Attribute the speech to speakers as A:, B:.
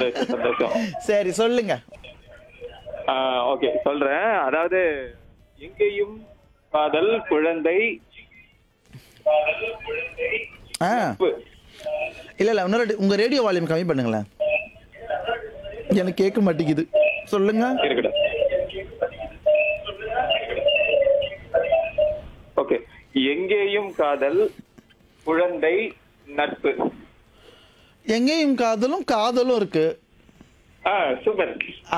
A: சந்தோஷம் சந்தோஷம்
B: சரி சொல்லுங்க
A: ஓகே சொல்றேன் அதாவது எங்கேயும் காதல் குழந்தை
B: ஆ
A: நட்பு.
B: இல்ல இல்ல இன்னொரு வாட்டி உங்க ரேடியோ வால்யூம் கம்மி பண்ணுங்களேன் எனக்கு கேட்க மாட்டேங்குது சொல்லுங்க
A: இருக்கட்டும் ஓகே எங்கேயும் காதல் குழந்தை நட்பு
B: எங்கேயும் காதலும் காதலும் இருக்கு
A: ஆ சூப்பர்